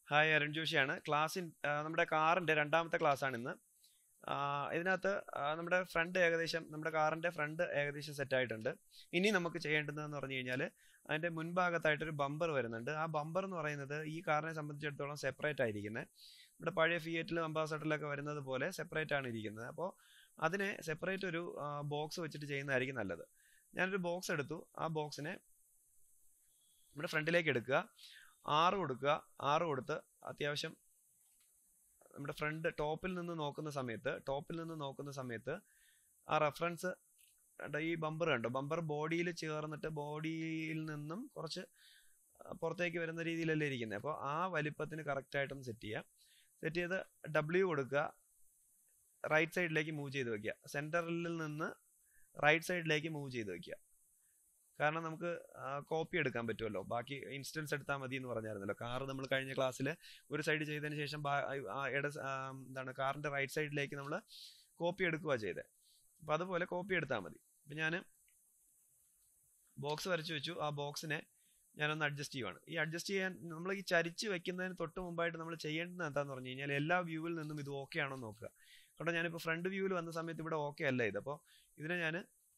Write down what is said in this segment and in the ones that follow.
hi Arun ജോഷിയാണ് ക്ലാസ്സിൻ ആ, നമ്മുടെ കാറിന്റെ രണ്ടാമത്തെ ക്ലാസ് ആണ് ഇന്ന് ആ, ഇതിനകത്ത് ആ, നമ്മുടെ ഫ്രണ്ട് ഏകദേശം നമ്മുടെ കാറിന്റെ ഫ്രണ്ട് ഏകദേശം സെറ്റ് ആയിട്ടുണ്ട് ഇനി നമുക്ക് ചെയ്യേണ്ടതെന്ന് പറഞ്ഞു കഴിഞ്ഞാൽ അതിന്റെ മുൻഭാഗത്തായിട്ടൊരു ബമ്പർ വരുന്നുണ്ട് ആ ബമ്പർ എന്ന് പറയുന്നത് ഈ കാറിനെ സംബന്ധിച്ചിടത്തോളം സെപ്പറേറ്റ് ആയിരിക്കുന്നത് നമ്മുടെ പഴയ ഫിയറ്റിലും അംബാസഡറിലൊക്കെ വരുന്നത് പോലെ സെപ്പറേറ്റ് ആണ് ഇരിക്കുന്നത് അപ്പോൾ അതിനെ സെപ്പറേറ്റ് ഒരു ബോക്സ് വെച്ചിട്ട് ചെയ്യുന്നതായിരിക്കും നല്ലത് ഞാനൊരു ബോക്സ് എടുത്തു ആ ബോക്സിനെ നമ്മുടെ ഫ്രണ്ടിലേക്ക് എടുക്കുക ആറ് കൊടുക്കുക ആറ് കൊടുത്ത് അത്യാവശ്യം നമ്മുടെ ഫ്രണ്ട് ടോപ്പിൽ നിന്ന് നോക്കുന്ന സമയത്ത് ടോപ്പിൽ നിന്ന് നോക്കുന്ന സമയത്ത് ആ റെഫറൻസ് ഈ ബമ്പർ കണ്ടോ ബമ്പർ ബോഡിയിൽ ചേർന്നിട്ട് ബോഡിയിൽ നിന്നും കുറച്ച് പുറത്തേക്ക് വരുന്ന രീതിയിലല്ലേ ഇരിക്കുന്നത് അപ്പോൾ ആ വലിപ്പത്തിന് കറക്റ്റ് ആയിട്ടൊന്ന് സെറ്റ് ചെയ്യുക സെറ്റ് ചെയ്ത് ഡബ്ല്യു കൊടുക്കുക റൈറ്റ് സൈഡിലേക്ക് മൂവ് ചെയ്ത് വെക്കുക സെൻറ്ററിൽ നിന്ന് റൈറ്റ് സൈഡിലേക്ക് മൂവ് ചെയ്ത് വെക്കുക കാരണം നമുക്ക് കോപ്പി എടുക്കാൻ പറ്റുമല്ലോ ബാക്കി ഇൻസ്റ്റൻസ് എടുത്താൽ മതി എന്ന് പറഞ്ഞായിരുന്നല്ലോ കാർ നമ്മൾ കഴിഞ്ഞ ക്ലാസ്സിൽ ഒരു സൈഡ് ചെയ്തതിന് ശേഷം ബാ- ആ ഇട ആ, എന്താണ് കാറിന്റെ റൈറ്റ് സൈഡിലേക്ക് നമ്മൾ കോപ്പി എടുക്കുക ചെയ്തത് അപ്പം അതുപോലെ കോപ്പി എടുത്താൽ മതി അപ്പം ഞാൻ ബോക്സ് വരച്ചു വെച്ചു ആ ബോക്സിനെ ഞാനൊന്ന് അഡ്ജസ്റ്റ് ചെയ്യുവാണ് ഈ അഡ്ജസ്റ്റ് ചെയ്യാൻ നമ്മൾ ഈ ചരിച്ച് വെക്കുന്നതിന് തൊട്ട് മുമ്പായിട്ട് നമ്മൾ ചെയ്യേണ്ടത് എന്താണെന്ന് പറഞ്ഞു കഴിഞ്ഞാൽ എല്ലാ വ്യൂവിൽ നിന്നും ഇത് ഓക്കെ ആണോ എന്ന് നോക്കുക കാരണം ഞാനിപ്പോൾ ഫ്രണ്ട് വ്യൂവിൽ വന്ന സമയത്ത് ഇവിടെ ഓക്കെ അല്ല ഇത് അപ്പോൾ ഇതിനെ ഞാൻ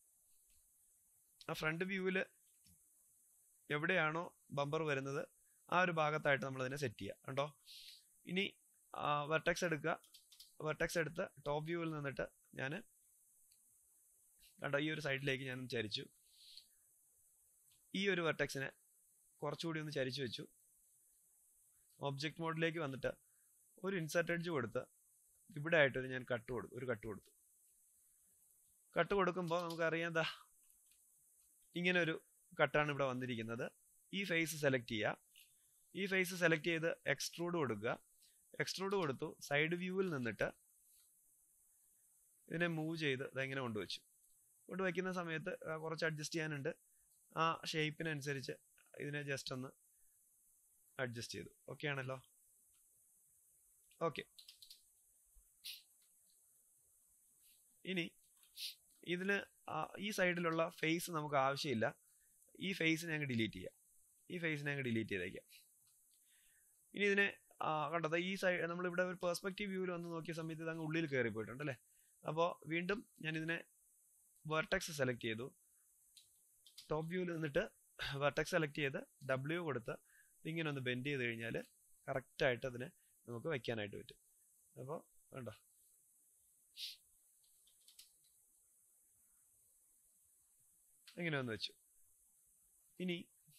ആ ഫ്രണ്ട് വ്യൂവിൽ എവിടെയാണോ ബമ്പർ വരുന്നത് ആ ഒരു ഭാഗത്തായിട്ട് നമ്മൾ അതിനെ സെറ്റ് ചെയ്യുക കണ്ടോ ഇനി വെർട്ടെക്സ് എടുക്കുക വെർട്ടെക്സ് എടുത്ത് ടോപ്പ് വ്യൂവിൽ നിന്നിട്ട് ഞാൻ കണ്ടോ ഈ ഒരു സൈഡിലേക്ക് ഞാൻ ചരിച്ചു ഈ ഒരു വെർട്ടെക്സിനെ കുറച്ചുകൂടി ഒന്ന് ചരിച്ചു വെച്ചു ഒബ്ജക്റ്റ് മോഡിലേക്ക് വന്നിട്ട് ഒരു ഇൻസർട്ട് എഡ്ജ് കൊടുത്ത് ഇവിടെ ആയിട്ടൊരു ഞാൻ കട്ട് കൊടുത്തു ഒരു കട്ട് കൊടുത്തു കട്ട് കൊടുക്കുമ്പോൾ നമുക്കറിയാം എന്താ ഇങ്ങനെ ഒരു കട്ടാണ് ഇവിടെ വന്നിരിക്കുന്നത് ഈ ഫേസ് സെലക്ട് ചെയ്യുക ഈ ഫേസ് സെലക്ട് ചെയ്ത് എക്സ്ട്രൂഡ് കൊടുക്കുക എക്സ്ട്രൂഡ് കൊടുത്തു സൈഡ് വ്യൂവിൽ നിന്നിട്ട് ഇതിനെ മൂവ് ചെയ്ത് ഇതെങ്ങനെ കൊണ്ടുവച്ചു കൊണ്ടുവയ്ക്കുന്ന സമയത്ത് ആ, കുറച്ച് അഡ്ജസ്റ്റ് ചെയ്യാനുണ്ട് ആ ഷേപ്പിനനുസരിച്ച് ഇതിനെ ജസ്റ്റ് ഒന്ന് അഡ്ജസ്റ്റ് ചെയ്തു ഓക്കെ ആണല്ലോ ഓക്കെ ഇനി ഇതിന് ആ, ഈ സൈഡിലുള്ള ഫേസ് നമുക്ക് ആവശ്യമില്ല ഈ ഫേസിനെ അങ്ങ് ഡിലീറ്റ് ചെയ്യാം ഈ ഫേസിനെ അങ്ങ് ഡിലീറ്റ് ചെയ്തേക്കാം ഇനി ഇതിനെ ആ, കണ്ടത് ഈ സൈഡ് നമ്മളിവിടെ ഒരു പെർസ്പെക്റ്റീവ് വ്യൂവിൽ വന്ന് നോക്കിയ സമയത്ത് ഇത് അങ്ങ് ഉള്ളിൽ കയറി പോയിട്ടുണ്ട് അല്ലേ അപ്പോൾ വീണ്ടും ഞാൻ ഇതിനെ വെർട്ടെക്സ് സെലക്ട് ചെയ്തു ടോപ്പ് വ്യൂവിൽ നിന്നിട്ട് വെർട്ടെക്സ് സെലക്ട് ചെയ്ത് ഡബ്ല്യു കൊടുത്ത് ഇങ്ങനെ ഒന്ന് ബെൻഡ് ചെയ്ത് കഴിഞ്ഞാൽ കറക്റ്റായിട്ട് അതിനെ നമുക്ക് വയ്ക്കാനായിട്ട് പറ്റും അപ്പോൾ വേണ്ട ഇങ്ങനെ ഒന്ന് വെച്ചു ഇനി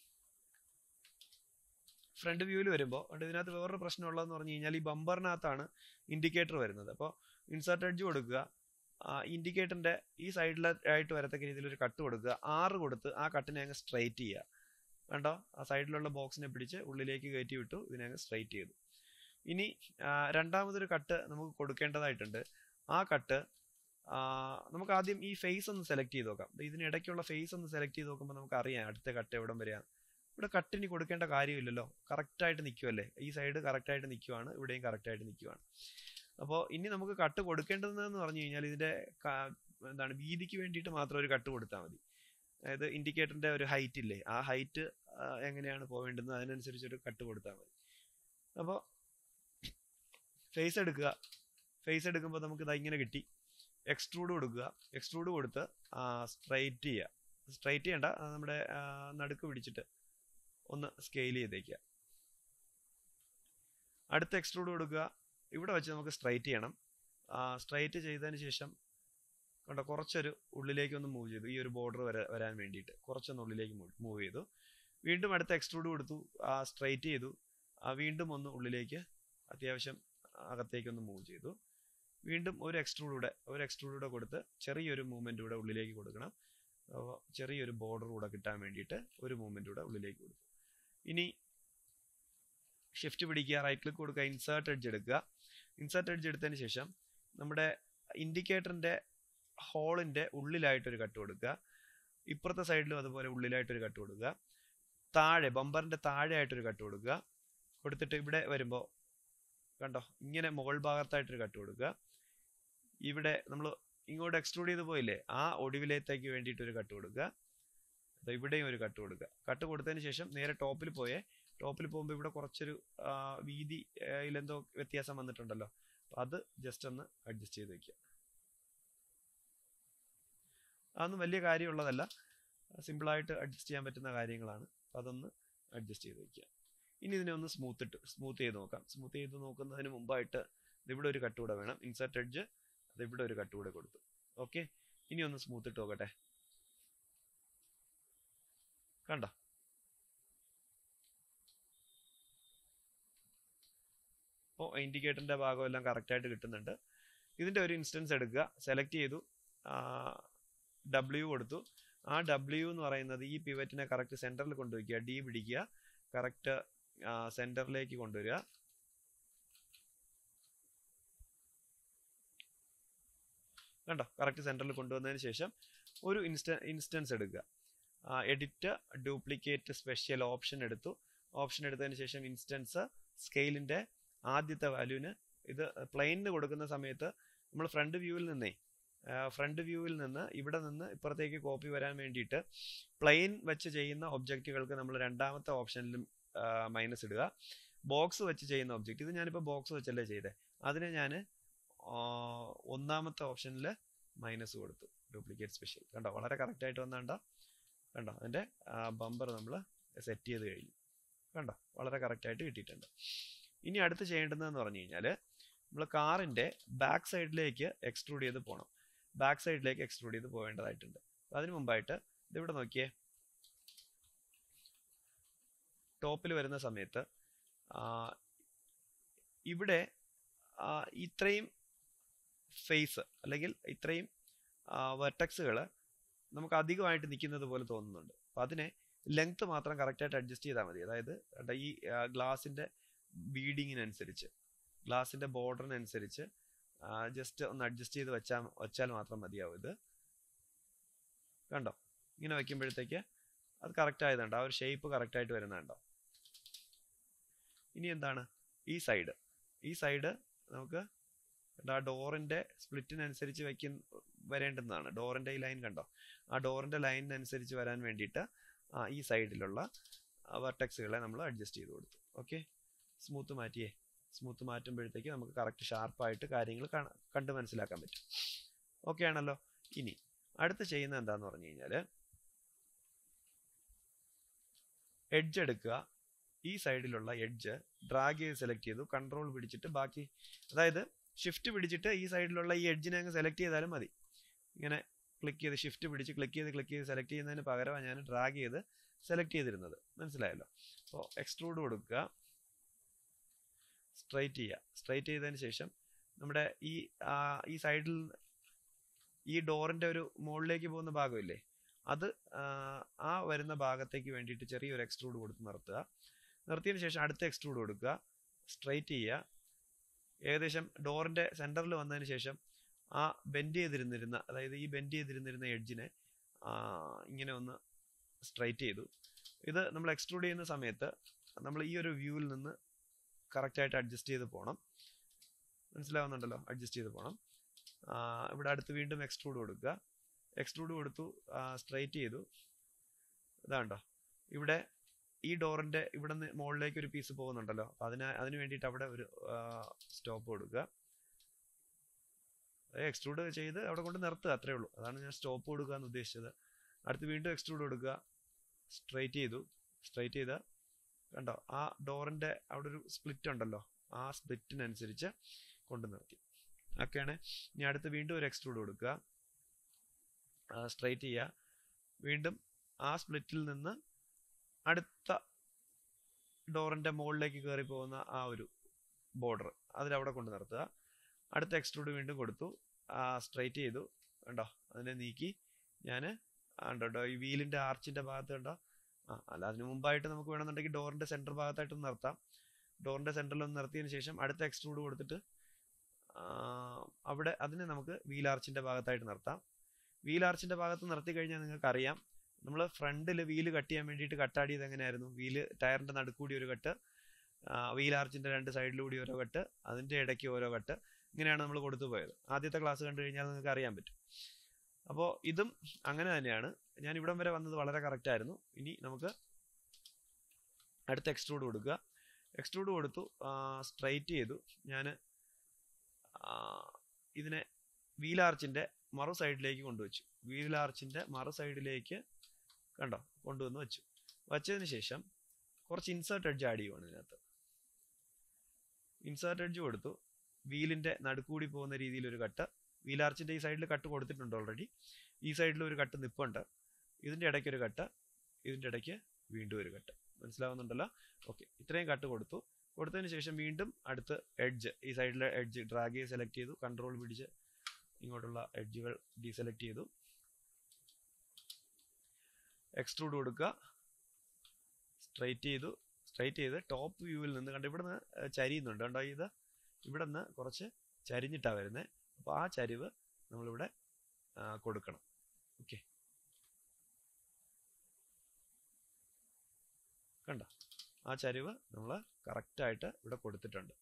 ഫ്രണ്ട് വ്യൂവിൽ വരുമ്പോൾ അതുകൊണ്ട് ഇതിനകത്ത് വേറൊരു പ്രശ്നമുള്ളതെന്ന് പറഞ്ഞു കഴിഞ്ഞാൽ ഈ ബമ്പറിനകത്താണ് ഇൻഡിക്കേറ്റർ വരുന്നത് അപ്പോൾ ഇൻസർട്ട് എഡ്ജ് കൊടുക്കുക ഇൻഡിക്കേറ്ററിന്റെ ഈ സൈഡിലായിട്ട് വരത്തക്ക രീതിയിൽ ഒരു കട്ട് കൊടുക്കുക ആറ് കൊടുത്ത് ആ കട്ടിനെ അങ്ങ് സ്ട്രൈറ്റ് ചെയ്യുക കണ്ടോ ആ സൈഡിലുള്ള ബോക്സിനെ പിടിച്ച് ഉള്ളിലേക്ക് കയറ്റി വിട്ടു ഇതിനെ അങ്ങ് സ്ട്രൈറ്റ് ചെയ്തു ഇനി ആ, രണ്ടാമതൊരു കട്ട് നമുക്ക് കൊടുക്കേണ്ടതായിട്ടുണ്ട് ആ കട്ട് നമുക്ക് ആദ്യം ഈ ഫേസ് ഒന്ന് സെലക്ട് ചെയ്ത് നോക്കാം ദേ ഇതിനിടയ്ക്കുള്ള ഫേസ് ഒന്ന് സെലക്ട് ചെയ്ത് നോക്കുമ്പോൾ നമുക്ക് അറിയാം അടുത്ത കട്ട് എവിടം വരെയാണ് ഇവിടെ കട്ടിന് കൊടുക്കേണ്ട കാര്യമില്ലല്ലോ കറക്റ്റായിട്ട് നിൽക്കുമല്ലേ ഈ സൈഡ് കറക്റ്റായിട്ട് നിൽക്കുവാണ് ഇവിടെയും കറക്റ്റായിട്ട് നിൽക്കുവാണ് അപ്പോൾ ഇനി നമുക്ക് കട്ട് കൊടുക്കേണ്ടതെന്ന് പറഞ്ഞു കഴിഞ്ഞാൽ ഇതിന്റെ ക- എന്താണ് വീതിക്ക് വേണ്ടിയിട്ട് മാത്രം ഒരു കട്ട് കൊടുത്താൽ മതി അതായത് ഇൻഡിക്കേറ്ററിന്റെ ഒരു ഹൈറ്റ് ഇല്ലേ ആ ഹൈറ്റ് എങ്ങനെയാണ് പോവേണ്ടത് അതിനനുസരിച്ച് ഒരു കട്ട് കൊടുത്താൽ മതി അപ്പോൾ ഫേസ് എടുക്കുക ഫേസ് എടുക്കുമ്പോൾ നമുക്ക് ഇതാ ഇങ്ങനെ കിട്ടി എക്സ്ട്രൂഡ് കൊടുക്കുക എക്സ്ട്രൂഡ് കൊടുത്ത് സ്ട്രൈറ്റ് ചെയ്യുക സ്ട്രൈറ്റ് ചെയ്യണ്ട ആ നമ്മുടെ ആ, നടുക്ക് പിടിച്ചിട്ട് ഒന്ന് സ്കെയിൽ ചെയ്തേക്കുക അടുത്ത എക്സ്ട്രൂഡ് കൊടുക്കുക ഇവിടെ വെച്ച് നമുക്ക് സ്ട്രൈറ്റ് ചെയ്യണം സ്ട്രൈറ്റ് ചെയ്തതിന് ശേഷം കണ്ടോ കുറച്ചൊരു ഉള്ളിലേക്ക് ഒന്ന് മൂവ് ചെയ്തു ഈ ഒരു ബോർഡർ വരെ വരാൻ വേണ്ടിയിട്ട് കുറച്ചൊന്ന് ഉള്ളിലേക്ക് മൂവ് ചെയ്തു വീണ്ടും അടുത്ത എക്സ്ട്രൂഡ് കൊടുത്തു സ്ട്രൈറ്റ് ചെയ്തു ആ, വീണ്ടും ഒന്ന് ഉള്ളിലേക്ക് അത്യാവശ്യം അകത്തേക്ക് ഒന്ന് മൂവ് ചെയ്തു വീണ്ടും ഒരു എക്സ്ട്രൂഡ് കൂടെ ഒരു എക്സ്ട്രൂഡ് കൂടെ കൊടുത്ത് ചെറിയൊരു മൂവ്മെന്റ് കൂടെ ഉള്ളിലേക്ക് കൊടുക്കണം അപ്പോൾ ചെറിയൊരു ബോർഡർ കൂടെ കിട്ടാൻ വേണ്ടിയിട്ട് ഒരു മൂവ്മെന്റ് കൂടെ ഉള്ളിലേക്ക് കൊടുത്തു ഇനി ഷിഫ്റ്റ് പിടിക്കുക റൈറ്റ് ക്ലിക്ക് കൊടുക്കുക ഇൻസേർട്ട് എഡ്ജ് എടുക്കുക ഇൻസേർട്ട് എഡ്ജ് എടുത്തതിന് ശേഷം നമ്മുടെ ഇൻഡിക്കേറ്ററിന്റെ ഹോളിന്റെ ഉള്ളിലായിട്ടൊരു കട്ട് കൊടുക്കുക ഇപ്പുറത്തെ സൈഡിലും അതുപോലെ ഉള്ളിലായിട്ടൊരു കട്ട് കൊടുക്കുക താഴെ ബമ്പറിന്റെ താഴെ ആയിട്ടൊരു കട്ട് കൊടുക്കുക കൊടുത്തിട്ട് ഇവിടെ വരുമ്പോൾ കണ്ടോ ഇങ്ങനെ മുകൾ ഭാഗത്തായിട്ടൊരു കട്ട് കൊടുക്കുക ഇവിടെ നമ്മൾ ഇങ്ങോട്ട് എക്സ്ട്രൂഡ് ചെയ്ത് പോയില്ലേ ആ ഒടുവിലേത്തേക്ക് വേണ്ടിയിട്ട് ഒരു കട്ട് കൊടുക്കുക ദാ ഇവിടെയും ഒരു കട്ട് കൊടുക്കുക കട്ട് കൊടുത്തതിന് ശേഷം നേരെ ടോപ്പിൽ പോയേ ടോപ്പിൽ പോകുമ്പോൾ ഇവിടെ കുറച്ചൊരു ആ, വീതിയിലെന്തോ വ്യത്യാസം വന്നിട്ടുണ്ടല്ലോ അപ്പോൾ അത് ജസ്റ്റ് ഒന്ന് അഡ്ജസ്റ്റ് ചെയ്ത് വെക്കുക അതൊന്നും വലിയ കാര്യമുള്ളതല്ല സിമ്പിളായിട്ട് അഡ്ജസ്റ്റ് ചെയ്യാൻ പറ്റുന്ന കാര്യങ്ങളാണ് അപ്പോൾ അതൊന്ന് അഡ്ജസ്റ്റ് ചെയ്ത് വെക്കുക ഇനി ഇതിനെ ഒന്ന് സ്മൂത്ത് ഇട്ട് സ്മൂത്ത് ചെയ്ത് നോക്കാം സ്മൂത്ത് ചെയ്ത് നോക്കുന്നതിന് മുമ്പായിട്ട് ഇവിടെ ഒരു കട്ട് കൂടെ വേണം ഇൻസർട്ട് എഡ്ജ് അത് ഇവിടെ ഒരു കട്ട് കൂടെ കൊടുത്തു ഓക്കെ ഇനി ഒന്ന് സ്മൂത്ത് ഇട്ട് നോക്കട്ടെ കണ്ടോ അപ്പോൾ ഇൻഡിക്കേറ്ററിൻ്റെ ഭാഗം എല്ലാം കറക്റ്റായിട്ട് കിട്ടുന്നുണ്ട് ഇതിൻ്റെ ഒരു ഇൻസ്റ്റൻസ് എടുക്കുക സെലക്ട് ചെയ്തു ഡബ്ല്യു കൊടുത്തു ആ ഡബ്ല്യു എന്ന് പറയുന്നത് ഈ പിവറ്റിനെ കറക്റ്റ് സെൻറ്ററിൽ കൊണ്ടുവയ്ക്കുക ഡി പിടിക്കുക കറക്റ്റ് സെൻറ്ററിലേക്ക് കൊണ്ടുവരിക കണ്ടോ കറക്റ്റ് സെൻറ്ററിൽ കൊണ്ടുവന്നതിന് ശേഷം ഒരു ഇൻസ്റ്റ ഇൻസ്റ്റൻസ് എടുക്കുക എഡിറ്റ് ഡ്യൂപ്ലിക്കേറ്റ് സ്പെഷ്യൽ ഓപ്ഷൻ എടുത്തു ഓപ്ഷൻ എടുത്തതിന് ശേഷം ഇൻസ്റ്റൻസ് സ്കെയിലിൻ്റെ ആദ്യത്തെ വാല്യൂവിന് ഇത് പ്ലെയിനിന് കൊടുക്കുന്ന സമയത്ത് നമ്മൾ ഫ്രണ്ട് വ്യൂവിൽ നിന്നേ ഫ്രണ്ട് വ്യൂവിൽ നിന്ന് ഇവിടെ നിന്ന് ഇപ്പുറത്തേക്ക് കോപ്പി വരാൻ വേണ്ടിയിട്ട് പ്ലെയിൻ വെച്ച് ചെയ്യുന്ന ഒബ്ജക്റ്റുകൾക്ക് നമ്മൾ രണ്ടാമത്തെ ഓപ്ഷനിലും മൈനസ് ഇടുക ബോക്സ് വെച്ച് ചെയ്യുന്ന ഒബ്ജക്റ്റ് ഇത് ഞാനിപ്പോൾ ബോക്സ് വെച്ചല്ലേ ചെയ്തേ അതിനെ ഞാൻ ഒന്നാമത്തെ ഓപ്ഷനിൽ മൈനസ് കൊടുത്തു ഡ്യൂപ്ലിക്കേറ്റ് സ്പെഷ്യൽ കണ്ടോ വളരെ കറക്റ്റായിട്ട് വന്നാണ്ടോ കണ്ടോ അതിൻ്റെ ബമ്പർ നമ്മൾ സെറ്റ് ചെയ്ത് കഴിഞ്ഞു കണ്ടോ വളരെ കറക്റ്റായിട്ട് കിട്ടിയിട്ടുണ്ട് ഇനി അടുത്ത് ചെയ്യേണ്ടതെന്ന് പറഞ്ഞു കഴിഞ്ഞാൽ നമ്മൾ കാറിൻ്റെ ബാക്ക് സൈഡിലേക്ക് എക്സ്ട്രൂഡ് ചെയ്ത് പോകണം ബാക്ക് സൈഡിലേക്ക് എക്സ്ട്രൂഡ് ചെയ്ത് പോകേണ്ടതായിട്ടുണ്ട് അപ്പോൾ അതിന് മുമ്പായിട്ട് ഇതിവിടെ നോക്കിയേ ടോപ്പിൽ വരുന്ന സമയത്ത് ഇവിടെ ഇത്രയും ഫേസ് അല്ലെങ്കിൽ ഇത്രയും വെർട്ടക്സുകൾ നമുക്ക് അധികമായിട്ട് നിൽക്കുന്നത് പോലെ തോന്നുന്നുണ്ട് അപ്പോൾ അതിനെ ലെങ്ത് മാത്രം കറക്റ്റായിട്ട് അഡ്ജസ്റ്റ് ചെയ്താൽ മതി അതായത് ഈ ഗ്ലാസിൻ്റെ ബീഡിങ്ങിനനുസരിച്ച് ഗ്ലാസിൻ്റെ ബോർഡറിനനുസരിച്ച് ജസ്റ്റ് ഒന്ന് അഡ്ജസ്റ്റ് ചെയ്ത് വെച്ചാൽ വെച്ചാൽ മാത്രം മതിയാവും ഇത് കണ്ടോ ഇങ്ങനെ വയ്ക്കുമ്പോഴത്തേക്ക് അത് കറക്റ്റ് ആയതുണ്ട് ആ ഒരു ഷേപ്പ് കറക്റ്റായിട്ട് വരുന്നുണ്ടോ ഇനി എന്താണ് ഈ സൈഡ് ഈ സൈഡ് നമുക്ക് ആ ഡോറിൻ്റെ സ്പ്ലിറ്റിനനുസരിച്ച് വയ്ക്കുന്ന വരേണ്ടുന്നതാണ് ഡോറിൻ്റെ ഈ ലൈൻ കണ്ടോ ആ ഡോറിൻ്റെ ലൈനിനനുസരിച്ച് വരാൻ വേണ്ടിയിട്ട് ഈ സൈഡിലുള്ള വെർട്ടക്സുകളെ നമ്മൾ അഡ്ജസ്റ്റ് ചെയ്ത് കൊടുത്തു ഓക്കെ സ്മൂത്ത് മാറ്റിയേ സ്മൂത്ത് മാറ്റുമ്പോഴത്തേക്ക് നമുക്ക് കറക്റ്റ് ഷാർപ്പായിട്ട് കാര്യങ്ങൾ കണ്ട് മനസ്സിലാക്കാൻ പറ്റും ഓക്കെ ആണല്ലോ ഇനി അടുത്ത് ചെയ്യുന്നത് എന്താന്ന് പറഞ്ഞു കഴിഞ്ഞാൽ എഡ്ജ് എടുക്കുക ഈ സൈഡിലുള്ള എഡ്ജ് ഡ്രാഗ് ചെയ്ത് സെലക്ട് ചെയ്തു കൺട്രോൾ പിടിച്ചിട്ട് ബാക്കി അതായത് ഷിഫ്റ്റ് പിടിച്ചിട്ട് ഈ സൈഡിലുള്ള ഈ എഡ്ജിനെ അങ്ങ് സെലക്ട് ചെയ്താലും മതി ഇങ്ങനെ ക്ലിക്ക് ചെയ്ത് ഷിഫ്റ്റ് പിടിച്ച് ക്ലിക്ക് ചെയ്ത് ക്ലിക്ക് ചെയ്ത് സെലക്ട് ചെയ്യുന്നതിന് പകരമാണ് ഞാൻ ഡ്രാഗ് ചെയ്ത് സെലക്ട് ചെയ്തിരുന്നത് മനസ്സിലായല്ലോ അപ്പോൾ എക്സ്ട്രൂഡ് കൊടുക്കുക സ്ട്രൈറ്റ് ചെയ്യുക സ്ട്രൈറ്റ് ചെയ്തതിന് ശേഷം നമ്മുടെ ഈ ഈ സൈഡിൽ ഈ ഡോറിൻ്റെ ഒരു മുകളിലേക്ക് പോകുന്ന ഭാഗമില്ലേ അത് ആ വരുന്ന ഭാഗത്തേക്ക് വേണ്ടിയിട്ട് ചെറിയൊരു എക്സ്ട്രൂഡ് കൊടുത്ത് നിർത്തുക നിർത്തിയതിന് ശേഷം അടുത്ത എക്സ്ട്രൂഡ് കൊടുക്കുക സ്ട്രൈറ്റ് ചെയ്യുക ഏകദേശം ഡോറിൻ്റെ സെൻറ്ററിൽ വന്നതിന് ശേഷം ആ ബെൻഡ് ചെയ്തിരുന്നിരുന്ന അതായത് ഈ ബെൻഡ് ചെയ്തിരുന്നിരുന്ന എഡ്ജിനെ ഇങ്ങനെ ഒന്ന് സ്ട്രൈറ്റ് ചെയ്തു ഇത് നമ്മൾ എക്സ്ട്രൂഡ് ചെയ്യുന്ന സമയത്ത് നമ്മൾ ഈ ഒരു വ്യൂവിൽ നിന്ന് കറക്റ്റായിട്ട് അഡ്ജസ്റ്റ് ചെയ്ത് പോകണം മനസ്സിലാവുന്നുണ്ടല്ലോ അഡ്ജസ്റ്റ് ചെയ്ത് പോകണം ഇവിടെ അടുത്ത് വീണ്ടും എക്സ്ട്രൂഡ് കൊടുക്കുക എക്സ്ട്രൂഡ് കൊടുത്തു സ്ട്രൈറ്റ് ചെയ്തു ഇതാണ്ടോ ഇവിടെ ഈ ഡോറിൻ്റെ ഇവിടെ നിന്ന് മുകളിലേക്ക് ഒരു പീസ് പോകുന്നുണ്ടല്ലോ അപ്പോൾ അതിന് അതിന് വേണ്ടിയിട്ട് അവിടെ ഒരു സ്റ്റോപ്പ് കൊടുക്കുക എക്സ്ട്രൂഡ് ചെയ്ത് അവിടെ കൊണ്ട് നിർത്തുക അത്രേ ഉള്ളൂ അതാണ് ഞാൻ സ്റ്റോപ്പ് കൊടുക്കുക എന്ന് ഉദ്ദേശിച്ചത് അടുത്ത് വീണ്ടും എക്സ്ട്രൂഡ് കൊടുക്കുക സ്ട്രൈറ്റ് ചെയ്തു സ്ട്രൈറ്റ് ചെയ്ത് കണ്ടോ ആ ഡോറിൻ്റെ അവിടെ ഒരു സ്പ്ലിറ്റ് ഉണ്ടല്ലോ ആ സ്പ്ലിറ്റിനനുസരിച്ച് കൊണ്ട് നിർത്തി ഒക്കെയാണ് ഇനി അടുത്ത് വീണ്ടും ഒരു എക്സ്ട്രൂഡ് കൊടുക്കുക സ്ട്രൈറ്റ് ചെയ്യുക വീണ്ടും ആ സ്പ്ലിറ്റിൽ നിന്ന് അടുത്ത ഡോറിൻ്റെ മുകളിലേക്ക് കയറി പോകുന്ന ആ ഒരു ബോർഡർ അതിലവിടെ കൊണ്ട് നിർത്തുക അടുത്ത എക്സ്ട്രൂഡ് വീണ്ടും കൊടുത്തു സ്ട്രൈറ്റ് ചെയ്തു കണ്ടോ അതിനെ നീക്കി ഞാൻ ഉണ്ടോ ഈ വീലിൻ്റെ ആർച്ചിൻ്റെ ഭാഗത്ത് കണ്ടോ ആ അല്ല അതിന് മുമ്പായിട്ട് നമുക്ക് വേണമെന്നുണ്ടെങ്കിൽ ഡോറിൻ്റെ സെൻറ്റർ ഭാഗത്തായിട്ടൊന്ന് നിർത്താം ഡോറിൻ്റെ സെൻറ്ററിൽ ഒന്ന് നിർത്തിയതിന് ശേഷം അടുത്ത എക്സ്ട്രൂഡ് കൊടുത്തിട്ട് അവിടെ അതിനെ നമുക്ക് വീൽ ആർച്ചിൻ്റെ ഭാഗത്തായിട്ട് നിർത്താം വീൽ ആർച്ചിൻ്റെ ഭാഗത്ത് നിർത്തി കഴിഞ്ഞാൽ നിങ്ങൾക്ക് അറിയാം നമ്മൾ ഫ്രണ്ടിൽ വീല് കട്ട് ചെയ്യാൻ വേണ്ടിയിട്ട് കട്ടാടിയത് എങ്ങനെയായിരുന്നു വീല് ടയറിൻ്റെ നടുക്കൂടി ഒരു കട്ട് വീൽ ആർച്ചിൻ്റെ രണ്ട് സൈഡിലൂടി ഓരോ കട്ട് അതിൻ്റെ ഇടയ്ക്ക് ഓരോ കട്ട് ഇങ്ങനെയാണ് നമ്മൾ കൊടുത്തു പോയത് ആദ്യത്തെ ക്ലാസ് കണ്ടു കഴിഞ്ഞാൽ നിങ്ങൾക്ക് അറിയാൻ പറ്റും അപ്പോൾ ഇതും അങ്ങനെ തന്നെയാണ് ഞാൻ ഇവിടം വരെ വന്നത് വളരെ കറക്റ്റ് ആയിരുന്നു ഇനി നമുക്ക് അടുത്ത എക്സ്ട്രൂഡ് കൊടുക്കുക എക്സ്ട്രൂഡ് കൊടുത്തു സ്ട്രൈറ്റ് ചെയ്തു ഞാൻ ഇതിനെ വീലാർച്ചിൻ്റെ മറു സൈഡിലേക്ക് കൊണ്ടുവച്ചു വീലാർച്ചിൻ്റെ മറു സൈഡിലേക്ക് കണ്ടോ കൊണ്ടുവന്ന് വെച്ചു വച്ചതിന് ശേഷം കുറച്ച് ഇൻസേർട്ട് എഡ്ജ് ആഡ് ചെയ്യുവാണ് ഇതിനകത്ത് ഇൻസേർട്ട് എഡ്ജ് കൊടുത്തു വീലിൻ്റെ നടുക്കൂടി പോകുന്ന രീതിയിൽ ഒരു കട്ട് വീലാർച്ചിൻ്റെ ഈ സൈഡിൽ കട്ട് കൊടുത്തിട്ടുണ്ട് ഓൾറെഡി ഈ സൈഡിൽ ഒരു കട്ട് നിപ്പുണ്ട് ഇതിൻ്റെ ഇടയ്ക്ക് ഒരു കട്ട് ഇതിൻ്റെ ഇടയ്ക്ക് വീണ്ടും ഒരു കട്ട് മനസ്സിലാവുന്നുണ്ടല്ലോ ഓക്കെ ഇത്രയും കട്ട് കൊടുത്തു കൊടുത്തതിന് ശേഷം വീണ്ടും അടുത്ത് എഡ്ജ് ഈ സൈഡിലെ എഡ്ജ് ഡ്രാഗ് ചെയ്ത് സെലക്ട് ചെയ്തു കൺട്രോൾ പിടിച്ച് ഇങ്ങോട്ടുള്ള എഡ്ജുകൾ ഡീസെലക്ട് ചെയ്തു എക്സ്ട്രൂഡ് കൊടുക്കുക സ്ട്രൈറ്റ് ചെയ്തു സ്ട്രൈറ്റ് ചെയ്ത് ടോപ്പ് വ്യൂവിൽ നിന്ന് കണ്ട് ഇവിടുന്ന് ചരിയുന്നുണ്ട് കണ്ടോ ഇത് ഇവിടെ നിന്ന് കുറച്ച് ചരിഞ്ഞിട്ടാണ് വരുന്നത് അപ്പോൾ ആ ചരിവ് നമ്മളിവിടെ കൊടുക്കണം ഓക്കെ കണ്ടോ ആ ചരിവ് നമ്മൾ കറക്റ്റായിട്ട് ഇവിടെ കൊടുത്തിട്ടുണ്ട്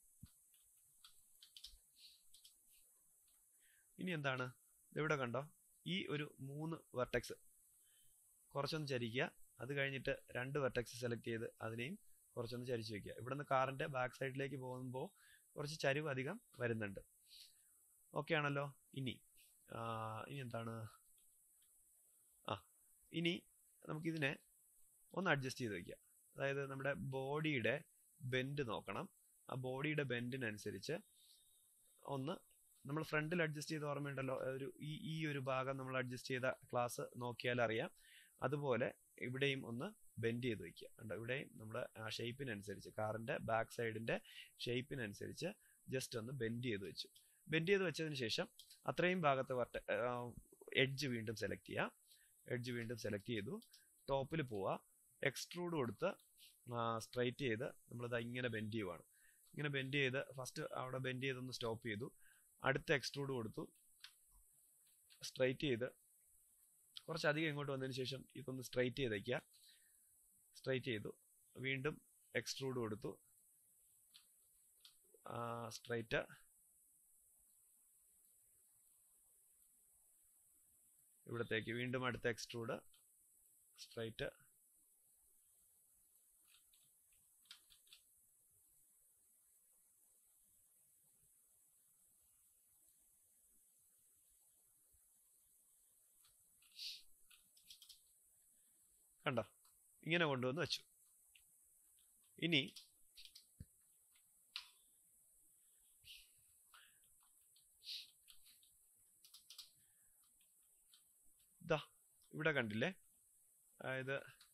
ഇനി എന്താണ് ഇവിടെ കണ്ടോ ഈ ഒരു മൂന്ന് വെർട്ടെക്സ് കുറച്ചൊന്ന് ചരിക്കുക അത് കഴിഞ്ഞിട്ട് രണ്ട് വെർട്ടെക്സ് സെലക്ട് ചെയ്ത് അതിനെയും കുറച്ചൊന്ന് ചരിച്ച് വെക്കുക ഇവിടെ നിന്ന് കാറിൻ്റെ ബാക്ക് സൈഡിലേക്ക് പോകുമ്പോൾ കുറച്ച് ചരിവ് അധികം വരുന്നുണ്ട് ഓക്കെ ആണല്ലോ ഇനി ഇനി എന്താണ് ആ ഇനി നമുക്കിതിനെ ഒന്ന് അഡ്ജസ്റ്റ് ചെയ്ത് വയ്ക്കുക അതായത് നമ്മുടെ ബോഡിയുടെ ബെൻഡ് നോക്കണം ആ ബോഡിയുടെ ബെൻഡിനനുസരിച്ച് ഒന്ന് നമ്മൾ ഫ്രണ്ടിൽ അഡ്ജസ്റ്റ് ചെയ്ത് ഓർമ്മയുണ്ടല്ലോ ഒരു ഈ ഈ ഒരു ഭാഗം നമ്മൾ അഡ്ജസ്റ്റ് ചെയ്ത ക്ലാസ് നോക്കിയാൽ അറിയാം അതുപോലെ ഇവിടെയും ഒന്ന് ബെൻഡ് ചെയ്ത് വയ്ക്കുക കണ്ടോ ഇവിടെയും നമ്മുടെ ആ ഷേപ്പിനനുസരിച്ച് കാറിൻ്റെ ബാക്ക് സൈഡിൻ്റെ ഷേപ്പിനനുസരിച്ച് ജസ്റ്റ് ഒന്ന് ബെൻഡ് ചെയ്ത് വെച്ചു ബെൻഡ് ചെയ്ത് വെച്ചതിന് ശേഷം അത്രയും ഭാഗത്ത് വട്ട എഡ്ജ് വീണ്ടും സെലക്ട് ചെയ്യുക എഡ്ജ് വീണ്ടും സെലക്ട് ചെയ്തു ടോപ്പിൽ പോവുക എക്സ്ട്രൂഡ് കൊടുത്ത് സ്ട്രൈറ്റ് ചെയ്ത് നമ്മളിത് ഇങ്ങനെ ബെൻഡ് ചെയ്യുവാണ് ഇങ്ങനെ ബെൻഡ് ചെയ്ത് ഫസ്റ്റ് അവിടെ ബെൻഡ് ചെയ്തൊന്ന് സ്റ്റോപ്പ് ചെയ്തു അടുത്ത എക്സ്ട്രൂഡ് കൊടുത്തു സ്ട്രൈറ്റ് ചെയ്ത് കുറച്ചധികം ഇങ്ങോട്ട് വന്നതിന് ശേഷം ഇതൊന്ന് സ്ട്രൈറ്റ് ചെയ്ത് വയ്ക്കുക സ്ട്രൈറ്റ് ചെയ്തു വീണ്ടും എക്സ്ട്രൂഡ് കൊടുത്തു സ്ട്രൈറ്റ് ഇവിടത്തേക്ക് വീണ്ടും അടുത്ത എക്സ്ട്രൂഡ് സ്ട്രൈറ്റ് കണ്ടോ ഇങ്ങനെ കൊണ്ടുവന്ന് വെച്ചു ഇനി ഇതാ ഇവിടെ കണ്ടില്ലേ അതായത്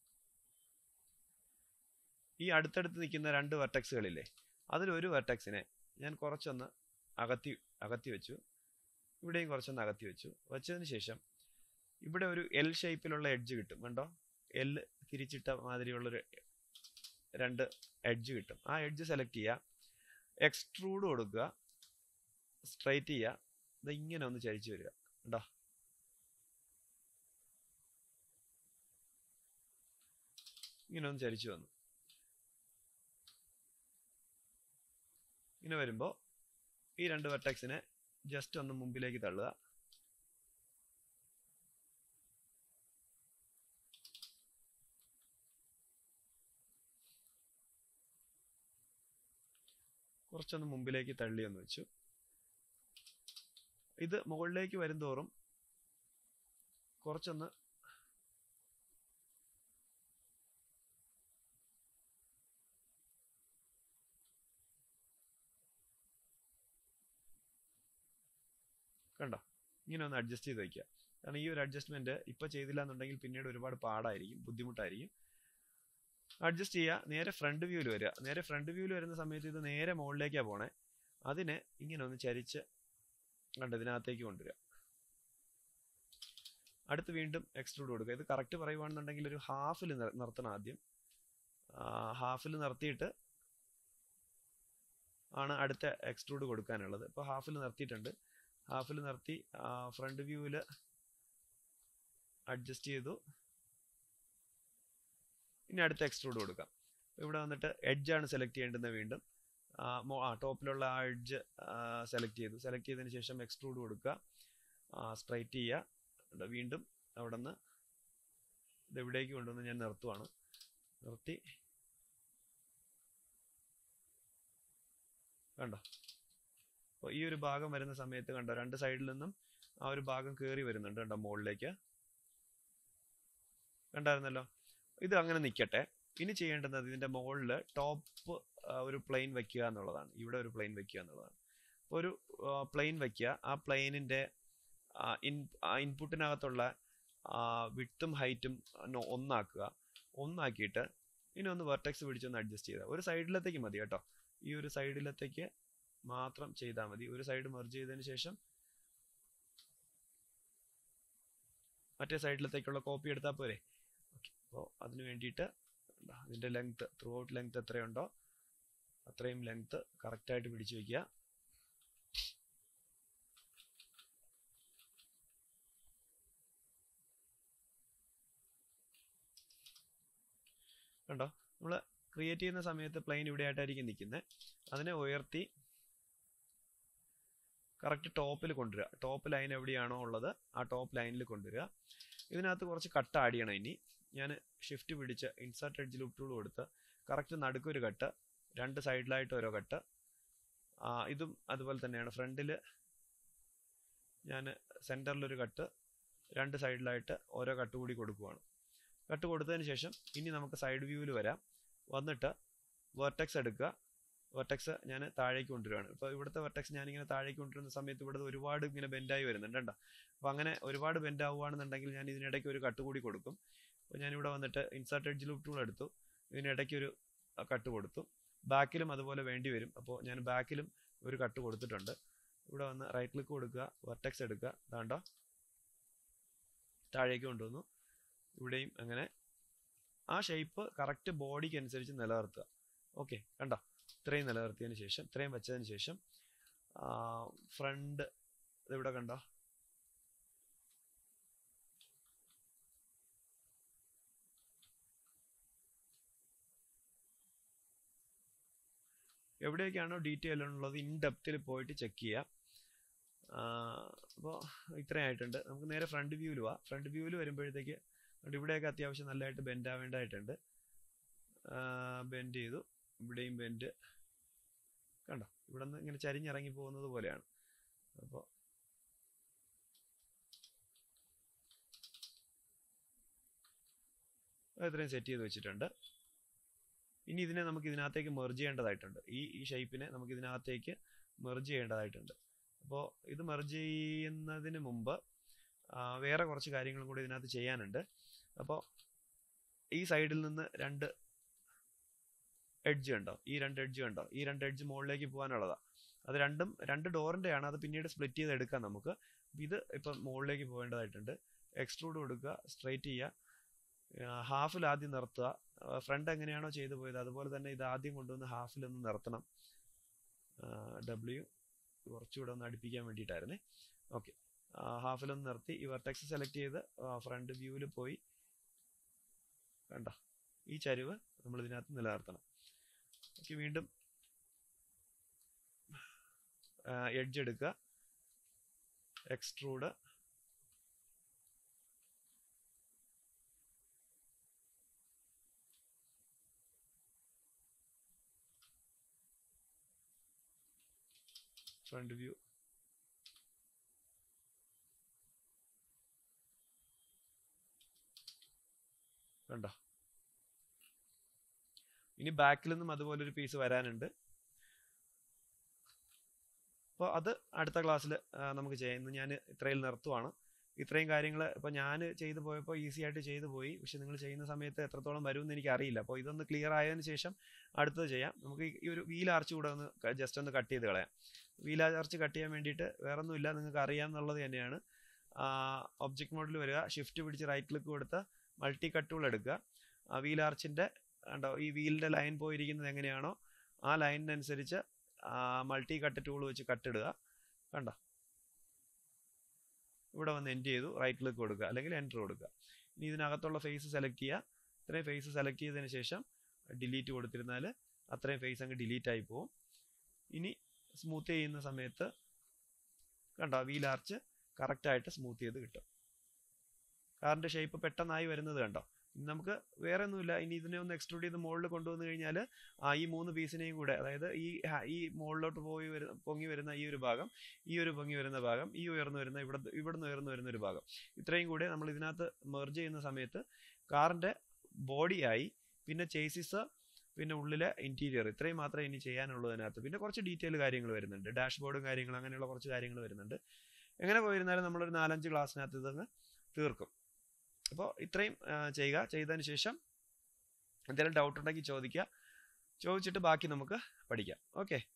ഈ അടുത്തടുത്ത് നിൽക്കുന്ന രണ്ട് വെർട്ടക്സുകളില്ലേ അതിലൊരു വെർട്ടക്സിനെ ഞാൻ കുറച്ചൊന്ന് അകത്തി അകത്തി വെച്ചു ഇവിടെയും കുറച്ചൊന്ന് അകത്തി വെച്ചു വെച്ചതിന് ശേഷം ഇവിടെ ഒരു എൽ ഷേപ്പിലുള്ള എഡ്ജ് കിട്ടും കണ്ടോ എൽ തിരിച്ചിട്ട മാതിരിയുള്ളൊരു രണ്ട് എഡ്ജ് കിട്ടും ആ എഡ്ജ് സെലക്ട് ചെയ്യുക എക്സ്ട്രൂഡ് കൊടുക്കുക സ്ട്രൈറ്റ് ചെയ്യുക ഇത് ഇങ്ങനെ ഒന്ന് ചരിച്ചു വരിക കണ്ടോ ഇങ്ങനെ ഒന്ന് ചരിച്ചു വന്നു ഇങ്ങനെ വരുമ്പോൾ ഈ രണ്ട് വെർട്ടക്സിനെ ജസ്റ്റ് ഒന്ന് മുമ്പിലേക്ക് തള്ളുക കുറച്ചൊന്ന് മുമ്പിലേക്ക് തള്ളി എന്ന് വെച്ചു ഇത് മുകളിലേക്ക് വരും തോറും കുറച്ചൊന്ന് കണ്ടോ ഇങ്ങനെ ഒന്ന് അഡ്ജസ്റ്റ് ചെയ്ത് വയ്ക്കുക കാരണം ഈ ഒരു അഡ്ജസ്റ്റ്മെന്റ് ഇപ്പൊ ചെയ്തില്ല എന്നുണ്ടെങ്കിൽ പിന്നീട് ഒരുപാട് പാടായിരിക്കും ബുദ്ധിമുട്ടായിരിക്കും അഡ്ജസ്റ്റ് ചെയ്യുക നേരെ ഫ്രണ്ട് വ്യൂവിൽ വരിക നേരെ ഫ്രണ്ട് വ്യൂവിൽ വരുന്ന സമയത്ത് ഇത് നേരെ മുകളിലേക്കാണ് പോണേ അതിനെ ഇങ്ങനെ ഒന്ന് ചരിച്ച് കണ്ട് ഇതിനകത്തേക്ക് കൊണ്ടുവരിക അടുത്ത് വീണ്ടും എക്സ്ട്രൂഡ് കൊടുക്കുക ഇത് കറക്റ്റ് പറയുവാണെന്നുണ്ടെങ്കിൽ ഒരു ഹാഫിൽ നിർത്തണം ആദ്യം ഹാഫിൽ നിർത്തിയിട്ട് ആണ് അടുത്ത എക്സ്ട്രൂഡ് കൊടുക്കാനുള്ളത് ഇപ്പോൾ ഹാഫിൽ നിർത്തിയിട്ടുണ്ട് ഹാഫിൽ നിർത്തി ഫ്രണ്ട് വ്യൂവിൽ അഡ്ജസ്റ്റ് ചെയ്തു ഇനി അടുത്ത എക്സ്ട്രൂഡ് കൊടുക്കാം ഇവിടെ വന്നിട്ട് എഡ്ജാണ് സെലക്ട് ചെയ്യേണ്ടുന്നത് വീണ്ടും ആ ടോപ്പിലുള്ള ആ എഡ്ജ് സെലക്ട് ചെയ്തു സെലക്ട് ചെയ്തതിന് ശേഷം എക്സ്ട്രൂഡ് കൊടുക്കുക സ്ട്രൈറ്റ് ചെയ്യുക വീണ്ടും അവിടെ നിന്ന് ഇത് എവിടേക്ക് കൊണ്ടുവന്ന് ഞാൻ നിർത്തുവാണ് നിർത്തി കണ്ടോ അപ്പോൾ ഈ ഒരു ഭാഗം വരുന്ന സമയത്ത് കണ്ടോ രണ്ട് സൈഡിൽ നിന്നും ആ ഒരു ഭാഗം കയറി വരുന്നുണ്ട് കണ്ടോ മുകളിലേക്ക് കണ്ടായിരുന്നല്ലോ ഇത് അങ്ങനെ നിൽക്കട്ടെ ഇനി ചെയ്യേണ്ടുന്നത് ഇതിന്റെ മുകളിൽ ടോപ്പ് ഒരു പ്ലെയിൻ വെക്കുക എന്നുള്ളതാണ് ഇവിടെ ഒരു പ്ലെയിൻ വെക്കുക എന്നുള്ളതാണ് അപ്പോൾ ഒരു പ്ലെയിൻ വെക്കുക ആ പ്ലെയിനിന്റെ ഇൻ ഇൻപുട്ടിനകത്തുള്ള വിട്ടും ഹൈറ്റും ഒന്നാക്കുക ഒന്നാക്കിയിട്ട് ഇനി ഒന്ന് വെർട്ടെക്സ് പിടിച്ചൊന്ന് അഡ്ജസ്റ്റ് ചെയ്താൽ ഒരു സൈഡിലത്തേക്ക് മതി കേട്ടോ ഈ ഒരു സൈഡിലത്തേക്ക് മാത്രം ചെയ്താൽ മതി ഒരു സൈഡ് മെർജ് ചെയ്തതിന് ശേഷം മറ്റേ സൈഡിലത്തേക്കുള്ള കോപ്പി എടുത്താൽ പോരെ ഓക്കെ അപ്പോൾ അതിന് വേണ്ടിയിട്ട് അതിൻ്റെ ലെങ്ത് ത്രൂ ഔട്ട് ലെങ്ത് എത്രയുണ്ടോ അത്രയും ലെങ്ത് കറക്റ്റായിട്ട് പിടിച്ചു വയ്ക്കുക കണ്ടോ നമ്മൾ ക്രിയേറ്റ് ചെയ്യുന്ന സമയത്ത് പ്ലെയിൻ ഇവിടെ ആയിട്ടായിരിക്കും നിൽക്കുന്നത് അതിനെ ഉയർത്തി കറക്റ്റ് ടോപ്പിൽ കൊണ്ടുവരിക ടോപ്പ് ലൈൻ എവിടെയാണോ ഉള്ളത് ആ ടോപ്പ് ലൈനിൽ കൊണ്ടുവരിക ഇതിനകത്ത് കുറച്ച് കട്ട് ആഡ് ചെയ്യണം ഇനി ഞാൻ ഷിഫ്റ്റ് പിടിച്ച് ഇൻസേർട്ട് എഡ്ജ് ലൂപ്പ് ടൂൾ കൊടുത്ത് കറക്റ്റ് നടുക്കൊരു കട്ട് രണ്ട് സൈഡിലായിട്ട് ഓരോ കട്ട് ഇതും അതുപോലെ തന്നെയാണ് ഫ്രണ്ടിൽ ഞാൻ സെൻറ്ററിലൊരു കട്ട് രണ്ട് സൈഡിലായിട്ട് ഓരോ കട്ട് കൂടി കൊടുക്കുവാണ് കട്ട് കൊടുത്തതിന് ശേഷം ഇനി നമുക്ക് സൈഡ് വ്യൂവിൽ വരാം വന്നിട്ട് വെർട്ടെക്സ് എടുക്കുക വെർട്ടെക്സ് ഞാൻ താഴേക്ക് കൊണ്ടുവരികയാണ് ഇപ്പോൾ ഇവിടുത്തെ വെർട്ടെക്സ് ഞാനിങ്ങനെ താഴേക്ക് കൊണ്ടുവരുന്ന സമയത്ത് ഇവിടെ ഒരുപാട് ഇങ്ങനെ ബെൻഡായി വരുന്നുണ്ട് കേട്ടോ അപ്പോൾ അങ്ങനെ ഒരുപാട് ബെൻഡ് ആവുകയാണെന്നുണ്ടെങ്കിൽ ഞാൻ ഇതിനിടയ്ക്ക് ഒരു കട്ട് കൂടി കൊടുക്കും അപ്പോൾ ഞാനിവിടെ വന്നിട്ട് ഇൻസേർട്ട് എഡ്ജ് ലൂപ്പ് ടൂൾ എടുത്തു ഇതിനിടയ്ക്ക് ഒരു കട്ട് കൊടുത്തു ബാക്കിലും അതുപോലെ വേണ്ടി വരും അപ്പോൾ ഞാൻ ബാക്കിലും ഒരു കട്ട് കൊടുത്തിട്ടുണ്ട് ഇവിടെ വന്ന് റൈറ്റ് ക്ലിക്ക് കൊടുക്കുക വെർട്ടെക്സ് എടുക്കുക അതാണ്ടോ താഴേക്ക് കൊണ്ടുവന്നു ഇവിടെയും അങ്ങനെ ആ ഷേപ്പ് കറക്റ്റ് ബോഡിക്ക് അനുസരിച്ച് നിലനിർത്തുക ഓക്കെ കണ്ടോ ഇത്രയും നിലനിർത്തിയതിന് ശേഷം ഇത്രയും വെച്ചതിന് ശേഷം ഫ്രണ്ട് ഇതിവിടെ കണ്ടോ എവിടെയൊക്കെയാണോ ഡീറ്റെയിൽ ഉള്ളത് ഇൻ ഡെപ്തിൽ പോയിട്ട് ചെക്ക് ചെയ്യുക അപ്പോൾ ഇത്രയും ആയിട്ടുണ്ട് നമുക്ക് നേരെ ഫ്രണ്ട് വ്യൂവിൽ പോവാം ഫ്രണ്ട് വ്യൂവിൽ വരുമ്പോഴത്തേക്ക് ഇവിടെയൊക്കെ അത്യാവശ്യം നല്ലതായിട്ട് ബെൻഡ് ആവേണ്ടതായിട്ടുണ്ട് ബെൻഡ് ചെയ്തു ഇവിടെയും ബെൻഡ് കണ്ടോ ഇവിടെ നിന്ന് ഇങ്ങനെ ചരിഞ്ഞിറങ്ങി പോകുന്നത് പോലെയാണ് അപ്പോൾ ഇത്രയും സെറ്റ് ചെയ്ത് വെച്ചിട്ടുണ്ട് ഇനി ഇതിനെ നമുക്ക് ഇതിനകത്തേക്ക് മെർജ് ചെയ്യേണ്ടതായിട്ടുണ്ട് ഈ ഈ ഷേപ്പിനെ നമുക്ക് ഇതിനകത്തേക്ക് മെർജ് ചെയ്യേണ്ടതായിട്ടുണ്ട് അപ്പോൾ ഇത് മെർജ് ചെയ്യുന്നതിന് മുമ്പ് വേറെ കുറച്ച് കാര്യങ്ങളും കൂടി ഇതിനകത്ത് ചെയ്യാനുണ്ട് അപ്പോൾ ഈ സൈഡിൽ നിന്ന് രണ്ട് എഡ്ജ് ഉണ്ടോ ഈ രണ്ട് എഡ്ജ് ഉണ്ടോ ഈ രണ്ട് എഡ്ജ് മുകളിലേക്ക് പോകാനുള്ളതാണ് അത് രണ്ടും രണ്ട് ഡോറിൻ്റെ ആണ് അത് പിന്നീട് സ്പ്ലിറ്റ് ചെയ്ത് എടുക്കാം നമുക്ക് ഇത് ഇപ്പം മുകളിലേക്ക് പോകേണ്ടതായിട്ടുണ്ട് എക്സ്ട്രൂഡ് കൊടുക്കുക സ്ട്രൈറ്റ് ചെയ്യുക ഹാഫിൽ ആദ്യം നിർത്തുക ഫ്രണ്ട് എങ്ങനെയാണോ ചെയ്തു പോയത് അതുപോലെ തന്നെ ഇത് ആദ്യം കൊണ്ടുവന്ന് ഹാഫിൽ ഒന്ന് നിർത്തണം ഡബ്ല്യു കുറച്ചുകൂടെ ഒന്ന് അടുപ്പിക്കാൻ വേണ്ടിയിട്ടായിരുന്നേ ഓക്കെ ഹാഫിലൊന്ന് നിർത്തി ഈ വെർട്ടെക്സ് സെലക്ട് ചെയ്ത് ഫ്രണ്ട് വ്യൂവിൽ പോയി കണ്ട ഈ ചരിവ് നമ്മൾ ഇതിനകത്ത് നിലനിർത്തണം ഓക്കെ വീണ്ടും എഡ്ജ് എടുക്കുക എക്സ്ട്രൂഡ് ഫ്രണ്ട് വ്യൂ കണ്ടോ ഇനി ബാക്കിൽ നിന്നും അതുപോലെ ഒരു പീസ് വരാനുണ്ട് അപ്പോൾ അത് അടുത്ത ക്ലാസ്സിൽ നമുക്ക് ചെയ്യാം ഇന്ന് ഞാൻ ഇത്രയിൽ നിർത്തുവാണ് ഇത്രയും കാര്യങ്ങൾ ഇപ്പോൾ ഞാൻ ചെയ്തു പോയപ്പോൾ ഈസി ആയിട്ട് ചെയ്തു പോയി പക്ഷെ നിങ്ങൾ ചെയ്യുന്ന സമയത്ത് എത്രത്തോളം വരുമെന്ന് എനിക്ക് അറിയില്ല അപ്പോൾ ഇതൊന്ന് ക്ലിയർ ആയതിനു ശേഷം അടുത്തത് ചെയ്യാം നമുക്ക് ഈ ഒരു വീൽ ആർച്ച് കൂടെ ഒന്ന് ജസ്റ്റ് ഒന്ന് കട്ട് ചെയ്ത് കളയാം വീൽ ആർച്ച് കട്ട് ചെയ്യാൻ വേണ്ടിയിട്ട് വേറെ ഒന്നുമില്ല നിങ്ങൾക്ക് അറിയാം എന്നുള്ളത് തന്നെയാണ് ഒബ്ജക്ട് മോഡിൽ വരിക ഷിഫ്റ്റ് പിടിച്ച് റൈറ്റ് ക്ലിക്ക് കൊടുത്ത് മൾട്ടി കട്ട് ടൂൾ എടുക്കുക ആ വീൽ ആർച്ചിൻ്റെ കണ്ടോ ഈ വീലിൻ്റെ ലൈൻ പോയിരിക്കുന്നത് എങ്ങനെയാണോ ആ ലൈനിനനുസരിച്ച് മൾട്ടി കട്ട് ടൂൾ വെച്ച് കട്ടിടുക കണ്ടോ ഇവിടെ വന്ന് എൻഡ് ചെയ്തു റൈറ്റ് ക്ലിക്ക് കൊടുക്കുക അല്ലെങ്കിൽ എൻറ്റർ കൊടുക്കുക ഇനി ഇതിനകത്തുള്ള ഫേസ് സെലക്ട് ചെയ്യുക ഇത്രയും ഫേസ് സെലക്ട് ചെയ്തതിന് ശേഷം ഡിലീറ്റ് കൊടുത്തിരുന്നാൽ അത്രയും ഫേസ് അങ്ങ് ഡിലീറ്റ് ആയി പോകും ഇനി സ്മൂത്ത് ചെയ്യുന്ന സമയത്ത് കണ്ടോ വീൽ ആർച്ച് കറക്റ്റായിട്ട് സ്മൂത്ത് ചെയ്ത് കിട്ടും കാറിൻ്റെ ഷേപ്പ് പെട്ടെന്നായി വരുന്നത് കണ്ടോ ഇനി നമുക്ക് വേറെ ഒന്നുമില്ല ഇനി ഇതിനെ ഒന്ന് എക്സ്ട്രൂഡ് ചെയ്ത് മുകളിൽ കൊണ്ടുവന്നു കഴിഞ്ഞാൽ ആ ഈ മൂന്ന് പീസിനെയും കൂടെ അതായത് ഈ ഹ- ഈ മുകളിലോട്ട് പോയി വരുന്ന പൊങ്ങി വരുന്ന ഈ ഒരു ഭാഗം ഈ ഒരു പൊങ്ങി വരുന്ന ഭാഗം ഈ ഉയർന്നു വരുന്ന ഇവിടെ ഇവിടുന്ന് ഉയർന്നു വരുന്ന ഒരു ഭാഗം ഇത്രയും കൂടെ നമ്മൾ ഇതിനകത്ത് മെർജ് ചെയ്യുന്ന സമയത്ത് കാറിന്റെ ബോഡിയായി പിന്നെ ചേസിസ് പിന്നെ ഉള്ളിലെ ഇന്റീരിയർ ഇത്രയും മാത്രമേ ഇനി ചെയ്യാനുള്ളൂ അതിനകത്ത് പിന്നെ കുറച്ച് ഡീറ്റെയിൽ കാര്യങ്ങൾ വരുന്നുണ്ട് ഡാഷ്ബോർഡും കാര്യങ്ങളും അങ്ങനെയുള്ള കുറച്ച് കാര്യങ്ങൾ വരുന്നുണ്ട് എങ്ങനെ പോയിരുന്നാലും നമ്മളൊരു നാലഞ്ച് ക്ലാസ്സിനകത്ത് ഇതങ്ങ് തീർക്കും അപ്പോൾ ഇത്രയും ആ, ചെയ്യുക ചെയ്തതിന് ശേഷം എന്തെങ്കിലും ഡൗട്ട് ഉണ്ടെങ്കിൽ ചോദിക്കുക ചോദിച്ചിട്ട് ബാക്കി നമുക്ക് പഠിക്കാം ഓക്കെ